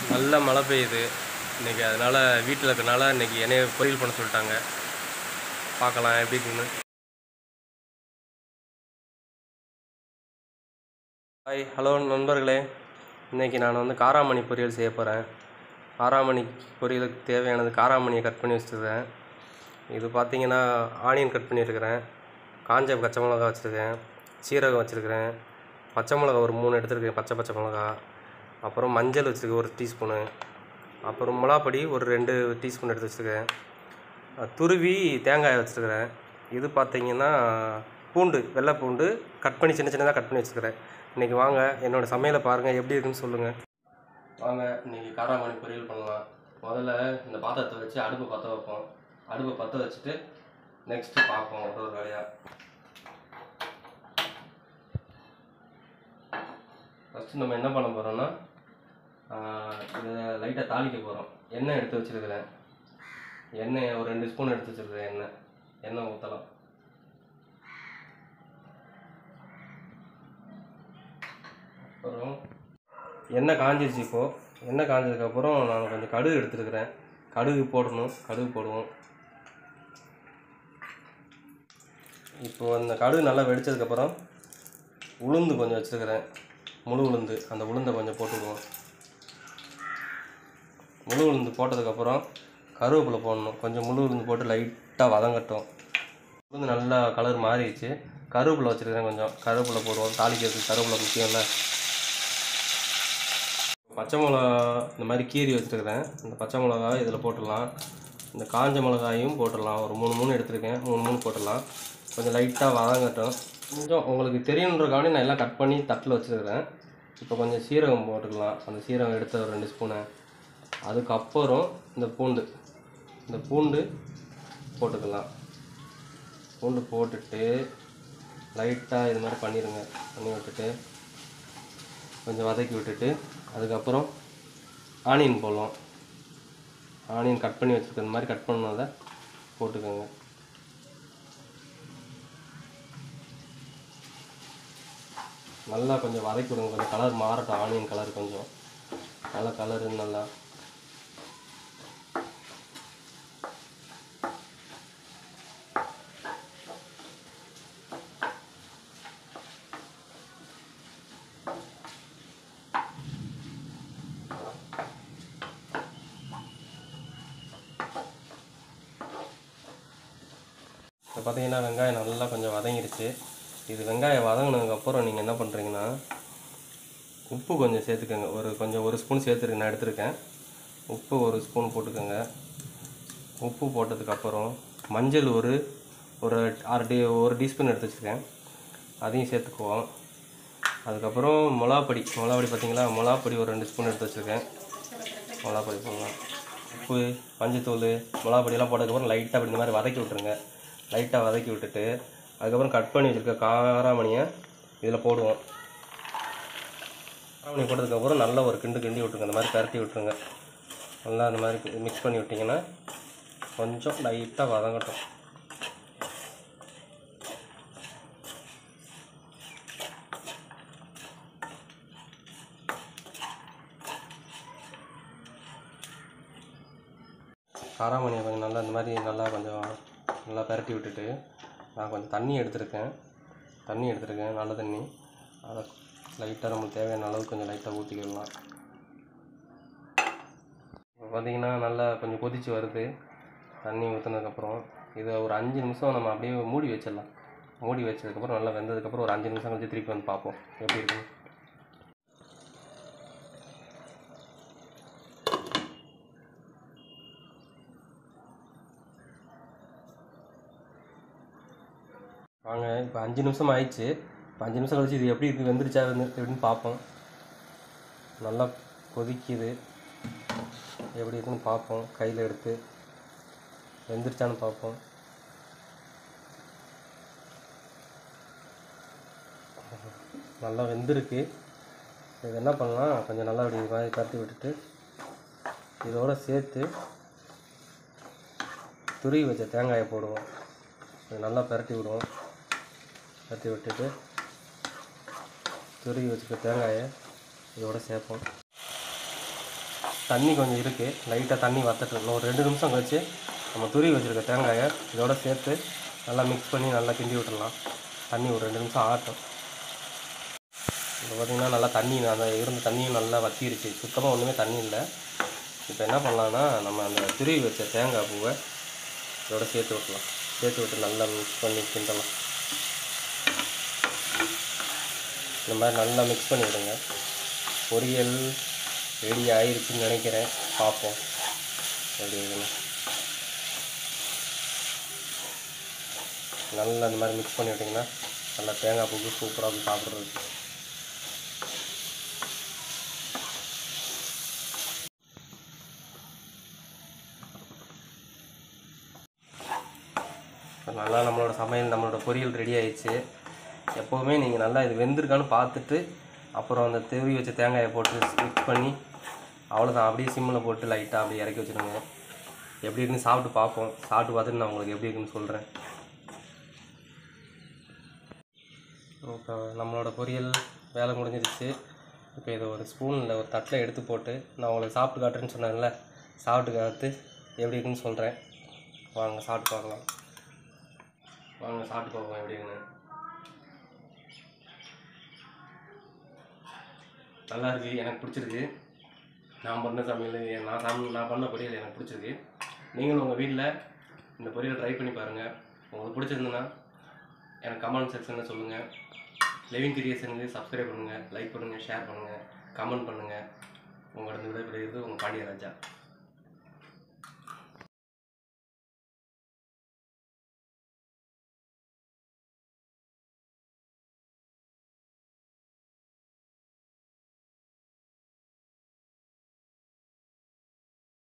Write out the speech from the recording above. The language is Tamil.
நல்ல மழை பெய்யுது இன்றைக்கி அதனால் வீட்டில் இருக்கறனால இன்றைக்கி என்னைய பொரியல் பண்ண சொல்லிட்டாங்க பார்க்கலாம் எப்படி இருக்குன்னு ஹாய் ஹலோ நண்பர்களே இன்றைக்கி நான் வந்து காராமணி பொரியல் செய்ய போகிறேன் காராமணி பொரியலுக்கு தேவையானது காராமணியை கட் பண்ணி வச்சுருக்கேன் இது பார்த்தீங்கன்னா ஆனியன் கட் பண்ணியிருக்கிறேன் காஞ்ச பச்சை மிளகா வச்சுருக்கேன் சீரகம் வச்சுருக்கிறேன் பச்சை மிளகா ஒரு மூணு எடுத்துருக்கேன் பச்சை பச்சை மிளகா அப்புறம் மஞ்சள் வச்சுருக்கேன் ஒரு டீஸ்பூனு அப்புறம் மிளகாப்பொடி ஒரு ரெண்டு டீஸ்பூன் எடுத்து வச்சுருக்கேன் அஹ் துருவி தேங்காய் வச்சுருக்கிறேன் இது பார்த்தீங்கன்னா பூண்டு வெள்ளை பூண்டு கட் பண்ணி சின்ன சின்னதாக கட் பண்ணி வச்சுருக்கிறேன் இன்றைக்கி வாங்க என்னோடய சமையலை பாருங்கள் எப்படி இருக்குன்னு சொல்லுங்கள் வாங்க இன்றைக்கி காராமணி பொரியல் பண்ணலாம் முதல்ல இந்த பாத்திரத்தை வச்சு அடுப்பை பற்ற வைப்போம் அடுப்பை பற்ற வச்சுட்டு நெக்ஸ்ட்டு பார்ப்போம் ஒரு ஒரு வேலையாக ஃபஸ்ட்டு நம்ம என்ன பண்ண போகிறோம்னா இதை லைட்டாக தாளிக்க போகிறோம் எண்ணெய் எடுத்து வச்சுருக்கிறேன் எண்ணெய் ஒரு ரெண்டு ஸ்பூன் எடுத்து வச்சுருக்கிறேன் எண்ணெய் எண்ணெய் ஊற்றலாம் அப்புறம் எண்ணெய் காஞ்சிருச்சு இப்போது எண்ணெய் காஞ்சதுக்கப்புறம் நான் கொஞ்சம் கடுகு எடுத்துருக்கிறேன் கடுகு போடணும் கடுகு போடுவோம் இப்போ அந்த கடுகு நல்லா வெடிச்சதுக்கப்புறம் உளுந்து கொஞ்சம் வச்சுருக்கிறேன் முழு உளுந்து அந்த உளுந்தை கொஞ்சம் போட்டுக்குவோம் முழு உளுந்து போட்டதுக்கப்புறம் கருவேப்பிலை போடணும் கொஞ்சம் முழு உளுந்து போட்டு லைட்டாக வதங்கட்டும் உளுந்து நல்லா கலர் மாறிடுச்சு கருவேப்பிலை வச்சுருக்கிறேன் கொஞ்சம் கருவேப்பிலை போடுவோம் தாளிக்கிறதுக்கு கருவேப்பிலை முக்கியம்ல பச்சை மிளகா இந்த மாதிரி கீரி வச்சுருக்கிறேன் இந்த பச்சை மிளகா இதில் போட்டுடலாம் இந்த காஞ்ச மிளகாயும் போட்டுடலாம் ஒரு மூணு மூணு எடுத்திருக்கேன் மூணு மூணு போட்டுடலாம் கொஞ்சம் லைட்டாக வதங்கட்டும் கொஞ்சம் உங்களுக்கு தெரியணுன்றக்காண்டி நான் எல்லாம் கட் பண்ணி தட்டில் வச்சுருக்கிறேன் இப்போ கொஞ்சம் சீரகம் போட்டுக்கலாம் அந்த சீரகம் எடுத்த ஒரு ரெண்டு ஸ்பூனு அதுக்கப்புறம் இந்த பூண்டு இந்த பூண்டு போட்டுக்கலாம் பூண்டு போட்டுட்டு லைட்டாக இது மாதிரி பண்ணிடுங்க பண்ணி விட்டுட்டு கொஞ்சம் வதக்கி விட்டுட்டு அதுக்கப்புறம் ஆனியன் போடலாம் ஆனியன் கட் பண்ணி வச்சுருக்க மாதிரி கட் பண்ணதை போட்டுக்கோங்க நல்லா கொஞ்சம் வதக்கி விடுங்க கொஞ்சம் கலர் மாறட்டும் ஆனியன் கலர் கொஞ்சம் நல்லா கலரு நல்லா இப்போ பார்த்தீங்கன்னா வெங்காயம் நல்லா கொஞ்சம் வதங்கிடுச்சு இது வெங்காயம் வதங்கினதுக்கப்புறம் நீங்கள் என்ன பண்ணுறீங்கன்னா உப்பு கொஞ்சம் சேர்த்துக்கோங்க ஒரு கொஞ்சம் ஒரு ஸ்பூன் சேர்த்துருக்கு நான் எடுத்திருக்கேன் உப்பு ஒரு ஸ்பூன் போட்டுக்கோங்க உப்பு போட்டதுக்கப்புறம் மஞ்சள் ஒரு ஒரு அரை டீ ஒரு டீஸ்பூன் எடுத்து வச்சுருக்கேன் அதையும் சேர்த்துக்குவோம் அதுக்கப்புறம் மிளகாப்பொடி மிளகாப்பொடி பார்த்தீங்களா மிளகாப்பொடி ஒரு ரெண்டு ஸ்பூன் எடுத்து வச்சுருக்கேன் மிளகாப்பொடி போடலாம் உப்பு மஞ்சத்தூள் மிளகாப்பொடியெல்லாம் போட்டதுக்கப்புறம் லைட்டாக அப்படி இந்த மாதிரி வதக்கி விட்ருங்க லைட்டாக வதக்கி விட்டுட்டு அதுக்கப்புறம் கட் பண்ணி வச்சுருக்க காராமணியை இதில் போடுவோம் காராமணி போட்டதுக்கப்புறம் நல்லா ஒரு கிண்டு கிண்டி விட்டுருங்க அந்த மாதிரி பரட்டி விட்டுருங்க நல்லா அந்த மாதிரி மிக்ஸ் பண்ணி விட்டிங்கன்னா கொஞ்சம் லைட்டாக வதங்கட்டும் காராமணியை கொஞ்சம் நல்லா இந்த மாதிரி நல்லா கொஞ்சம் நல்லா பரட்டி விட்டுட்டு நான் கொஞ்சம் தண்ணி எடுத்திருக்கேன் தண்ணி எடுத்திருக்கேன் நல்ல தண்ணி அதை லைட்டாக நம்மளுக்கு தேவையான அளவுக்கு கொஞ்சம் லைட்டாக ஊற்றிக்கிடலாம் இப்போ பார்த்தீங்கன்னா நல்லா கொஞ்சம் கொதிச்சு வருது தண்ணி ஊற்றுனதுக்கப்புறம் இதை ஒரு அஞ்சு நிமிஷம் நம்ம அப்படியே மூடி வச்சிடலாம் மூடி வச்சதுக்கப்புறம் நல்லா வெந்ததுக்கப்புறம் ஒரு அஞ்சு நிமிஷம் கழிச்சு திருப்பி வந்து பார்ப்போம் எப்படி இருக்குன்னு வாங்க இப்போ அஞ்சு நிமிஷம் ஆயிடுச்சு இப்போ அஞ்சு நிமிஷம் கழிச்சு இது எப்படி இருக்குது வெந்துருச்சா வெந்து எப்படின்னு பார்ப்போம் நல்லா கொதிக்குது எப்படி இருக்குன்னு பார்ப்போம் கையில் எடுத்து வெந்துருச்சான்னு பார்ப்போம் நல்லா வெந்திருக்கு இது என்ன பண்ணலாம் கொஞ்சம் நல்லா அப்படி இது மாதிரி கட்டி விட்டுட்டு இதோட சேர்த்து துருவி வச்ச தேங்காயை போடுவோம் இது நல்லா பரட்டி விடுவோம் பரட்டி விட்டுட்டு துருவி வச்சுக்க தேங்காயை இதோட சேர்ப்போம் தண்ணி கொஞ்சம் இருக்குது லைட்டாக தண்ணி வத்தட்டு இன்னும் ஒரு ரெண்டு நிமிஷம் கழிச்சு நம்ம துருவி வச்சுருக்க தேங்காயை இதோட சேர்த்து நல்லா மிக்ஸ் பண்ணி நல்லா கிண்டி விட்டுடலாம் தண்ணி ஒரு ரெண்டு நிமிஷம் ஆகட்டும் இப்போ பார்த்திங்கன்னா நல்லா தண்ணி அந்த இருந்த தண்ணியும் நல்லா வத்திருச்சு சுத்தமாக ஒன்றுமே தண்ணி இல்லை இப்போ என்ன பண்ணலான்னா நம்ம அந்த துருவி வச்ச தேங்காய் பூவை இதோட சேர்த்து விட்டுலாம் சேர்த்து விட்டு நல்லா மிக்ஸ் பண்ணி கிண்டலாம் இந்த மாதிரி நல்லா மிக்ஸ் பண்ணி விடுங்க பொரியல் ரெடி ஆயிருச்சுன்னு நினைக்கிறேன் பார்ப்போம் எப்படி இருக்குன்னு நல்லா இந்த மாதிரி மிக்ஸ் பண்ணி விட்டிங்கன்னா நல்லா தேங்காய் பூக்கு சூப்பராக இருக்கும் சாப்பிட்றது இப்போ நல்லா நம்மளோட சமையல் நம்மளோட பொரியல் ரெடி ஆயிடுச்சு எப்போவுமே நீங்கள் நல்லா இது வெந்திருக்கான்னு பார்த்துட்டு அப்புறம் அந்த தெருவி வச்ச தேங்காயை போட்டு மிக்ஸ் பண்ணி அவ்வளோதான் அப்படியே சிம்மில் போட்டு லைட்டாக அப்படியே இறக்கி வச்சுருங்க எப்படி இருக்குன்னு சாப்பிட்டு பார்ப்போம் சாப்பிட்டு பார்த்துட்டு நான் உங்களுக்கு எப்படி இருக்குன்னு சொல்கிறேன் இப்போ நம்மளோட பொரியல் வேலை முடிஞ்சிருச்சு இப்போ இதை ஒரு ஸ்பூனில் ஒரு தட்டில் எடுத்து போட்டு நான் உங்களுக்கு சாப்பிட்டு காட்டுறேன்னு சொன்னேன்ல சாப்பிட்டு காத்து எப்படி இருக்குன்னு சொல்கிறேன் வாங்க சாப்பிட்டு பார்க்கலாம் வாங்க சாப்பிட்டு பார்ப்போம் எப்படி இருக்குன்னு நல்லா இருக்கு எனக்கு பிடிச்சிருக்கு நான் பண்ண சமையல் நான் சமையல் நான் பண்ண பொரியல் எனக்கு பிடிச்சிருக்கு நீங்களும் உங்கள் வீட்டில் இந்த பொரியலை ட்ரை பண்ணி பாருங்கள் உங்களுக்கு பிடிச்சிருந்துன்னா எனக்கு கமெண்ட் செக்ஷனில் சொல்லுங்கள் லிவிங் கிரியேஷனுக்கு சப்ஸ்கிரைப் பண்ணுங்கள் லைக் பண்ணுங்கள் ஷேர் பண்ணுங்கள் கமெண்ட் பண்ணுங்கள் உங்களோட விடைபெறுகிறது உங்கள் பாண்டியராஜா